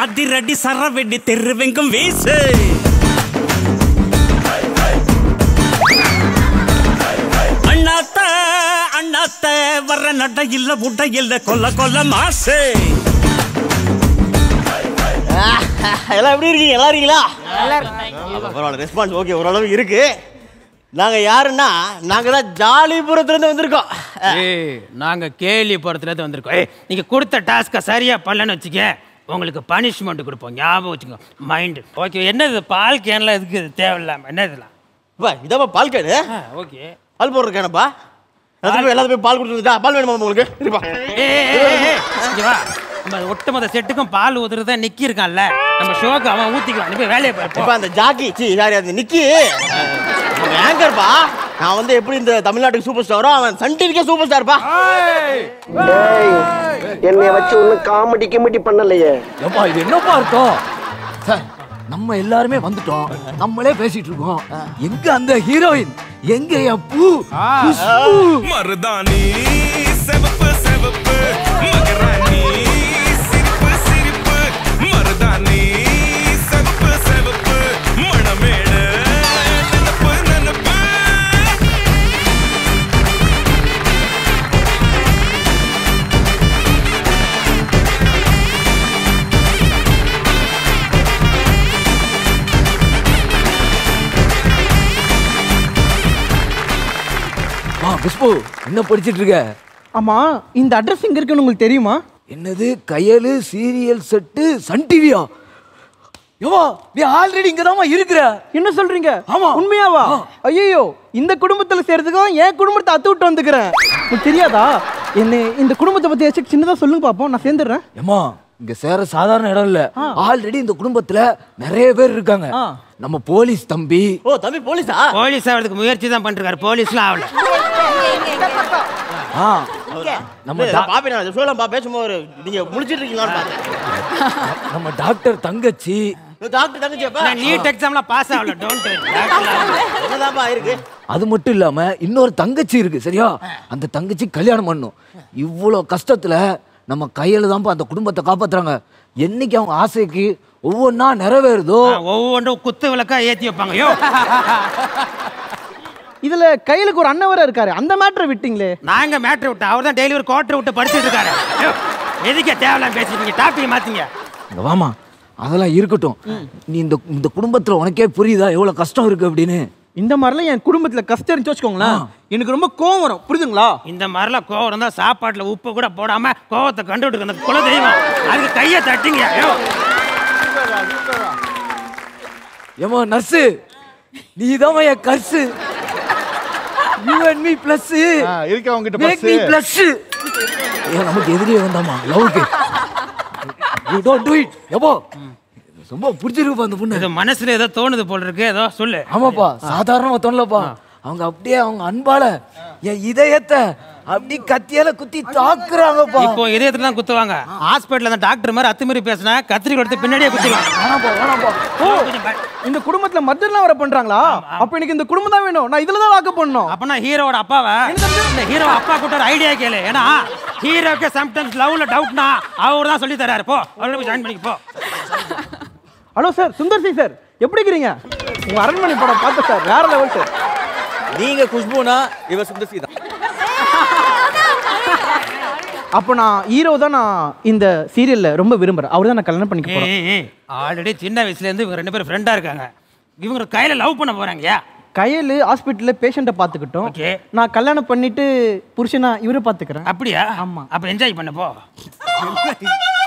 அதிரடி சரவெடி தெருவெங்கும் வீசு அண்ணாத்த அண்ணாத்த வர்ற நட இல்ல உட இல்ல கொல்ல கொல்ல மாசு எல்லாம் எப்படி இருக்கீங்க நல்லா இருக்கீங்களா அப்ப பரவாயில்ல ரெஸ்பான்ஸ் ஓகே ஓரளவு இருக்கு நாங்க யாருன்னா நாங்க தான் ஜாலிபுரத்துல இருந்து வந்திருக்கோம் ஏய் நாங்க கேலிப்புறத்துல இருந்து வந்திருக்கோம் ஏய் நீங்க கொடுத்த டாஸ்க சரியா பண்ணலன்னு வச்சுக்க உங்களுக்கு பனிஷ்மெண்ட் கொடுப்போம் ஞாபகம் வச்சுக்கோ மைண்ட் ஓகே என்னது பால் கேன்ல எதுக்கு இது தேவையில்லாம என்ன இதெல்லாம் அப்பா இதாப்பா பால் கேடு ஓகே பால் போடுற கேனப்பா எல்லாத்துக்கும் எல்லாத்துக்கும் போய் பால் கொடுத்துருந்தா பால் வேணுமா உங்களுக்கு இருப்பா இங்க வா நம்ம ஒட்டுமொத்த செட்டுக்கும் பால் ஊத்துறத நிக்கி இருக்கான்ல நம்ம ஷோக்கு அவன் ஊத்திக்கலாம் நீ போய் வேலையை பாரு இப்ப அந்த ஜாக்கி சி சாரி அந்த நிக்கி அவன் ஆங்கர்ப்பா நான் வந்து எப்படி இந்த தமிழ்நாட்டுக்கு சூப்பர் ஸ்டாரோ அவன் சன் டிவிக்கே சூப்பர் ஸ்டார்ப்பா என்னைய வச்சு ஒன்னும் காமெடி கிமெடி பண்ணலையே ஏப்பா இது என்னப்பா அர்த்தம் சார் நம்ம எல்லாருமே வந்துட்டோம் நம்மளே பேசிட்டு இருக்கோம் எங்க அந்த ஹீரோயின் எங்க என் பூ குஷ்பு? மருதாணி செவப்பு செவப்பு மகராணி சிரிப்பு சிரிப்பு மருதாணி செவப்பு செவப்பு மணமேடு நினப்பு நினப்பு ஆ குஷ்பு என்ன படிச்சிட்டு இருக்க ஆமா இந்த அட்ரஸ் எங்க இருக்குன்னு உங்களுக்கு தெரியுமா என்னது கையலு சீரியல் செட்டு சன் டிவியா யோவா நீ ஆல்ரெடி இங்க தான் இருக்கிற என்ன சொல்றீங்க ஆமா. உண்மையாவா ஐயோ இந்த குடும்பத்துல சேர்றதுக்கு தான் என் குடும்பத்தை அத்து விட்டு வந்துக்கிறேன் உங்களுக்கு தெரியாதா என்ன இந்த குடும்பத்தை பத்தி ஏதாச்சும் சின்னதா சொல்லுங்க பாப்போம் நான் சேர்ந்துடுறேன் ஏமா இங்க சேர சாதாரண இடம் இல்ல ஆல்ரெடி இந்த குடும்பத்துல நிறைய பேர் இருக்காங்க ஆ. நம்ம போலீஸ் தம்பி ஓ தம்பி போலீஸா போலீஸ் ஆகிறதுக்கு முயற்சி தான் பண்ணிருக்காரு போலீஸ்லாம் ஆகல ஆ நம்ம டா- பாப்பேன் நான் சொல்லலாம் பா பேசும்போது நீங்க முடிச்சிட்டு இருக்கீங்களான்னு பார்த்தேன் நம்ம டாக்டர் தங்கச்சி டாக்டர் தங்கச்சியாப்பா நான் நீட் எக்ஸாம்லாம் பாஸ் ஆகல டோன்ட் என்னதான்ப்பா இருக்கு அது மட்டும் இல்லாம இன்னொரு தங்கச்சி இருக்கு சரியா அந்த தங்கச்சி கல்யாணம் பண்ணும் இவ்வளோ கஷ்டத்துல நம்ம கையில தான்ப்பா அந்த குடும்பத்தை காப்பாத்துறாங்க என்னைக்கு அவங்க ஆசைக்கு ஒவ்வொன்றா நிறைவேறுதோ ஒவ்வொன்றும் குத்து விளக்கா ஏத்தி வைப்பாங்க யோ இதுல கையிலுக்கு ஒரு அண்ணன் வேற இருக்காரு அந்த மேட்டரை விட்டீங்களே நாங்க மேட்ரு விட்டு அவர் தான் டெய்லி ஒரு குவார்டர் விட்டு படிச்சுட்டு இருக்காரு யோ, எதுக்கே தேவையில்லாம பேசிட்டீங்க டாபிக் மாத்தீங்க இங்க வாமா அதெல்லாம் இருக்கட்டும் நீ இந்த இந்த குடும்பத்துல உனக்கே புரியுதா எவ்வளவு கஷ்டம் இருக்கு அப்படின்னு இந்த மாதிரிலாம் என் குடும்பத்துல கஷ்டம் இருந்துச்சு வச்சுக்கோங்களேன் எனக்கு ரொம்ப கோவம் வரும் புரியுதுங்களா இந்த மாதிரிலாம் கோவம் இருந்தா சாப்பாட்டுல உப்பு கூட போடாம கோவத்தை கண்டுபிடிக்க அந்த குல தெய்வம் அதுக்கு கையை தட்டிங்க யோ ஏமா நர்ஸு நீ தான் என் curse you and me plus இருக்கு அவங்க கிட்ட மேக் மீ பிளஸ் ஏன் நமக்கு எதிரியே வந்தாமா லவ்க்கு யூ டோன்ட் டு இட் எப்போ ரொம்ப பிடிச்சிருக்கு அந்த பொண்ணு இது மனசுல ஏதோ தோணுது போல இருக்கு ஏதோ சொல்லு ஆமாப்பா சாதாரண தோணலப்பா அவங்க அப்படியே அவங்க அன்பால என் இதயத்தை அப்படி கத்தியால குத்தி தாக்குறாங்கப்பா இப்போ இதயத்துல தான் குத்துவாங்க ஹாஸ்பிட்டல்ல அந்த டாக்டர் மாதிரி அத்துமீறி பேசினா கத்திரிக்கோல் எடுத்து பின்னாடியே குத்திடுவாங்க வேணாம்ப்பா வேணாம்ப்பா ஓ இந்த குடும்பத்துல மர்டர்லாம் வர பண்றாங்களா அப்ப எனக்கு இந்த குடும்பம் தான் வேணும் நான் இதுல தான் வாக்கு பண்ணணும் அப்பனா ஹீரோவோட அப்பாவை இந்த ஹீரோ அப்பா கூட்ட ஒரு ஐடியா கேளு ஏன்னா ஹீரோக்கு சம்டைம்ஸ் லவ்ல டவுட்னா அவர் தான் சொல்லி தராரு போ அவரோட போய் ஜாயின் பண்ணிக்க போ hello sir Sundar C sir எப்படி இருக்கிறீங்க உங்க அரண்மனை படம் பார்த்தேன் சார் வேற லெவல் சார் நீங்க குஷ்புனா இவ சுந்தசி தான் அப்போ நான் ஹீரோ தான் நான் இந்த சீரியல்ல ரொம்ப விரும்புறேன் அவர் தான் நான் கல்யாணம் பண்ணிக்க போறேன் ஆல்ரெடி சின்ன வயசுல இருந்து இவங்க ரெண்டு பேரும் ஃப்ரெண்டா இருக்காங்க இவங்க கையில லவ் பண்ண போறாங்கயா கையல் ஹாஸ்பிட்டல்ல பேஷண்ட்டை பார்த்துக்கிட்டோம் Okay. நான் கல்யாணம் பண்ணிட்டு புருஷனா இவரை பார்த்துக்கிறேன் அப்படியா ஆமா. அப்ப என்ஜாய் பண்ண போ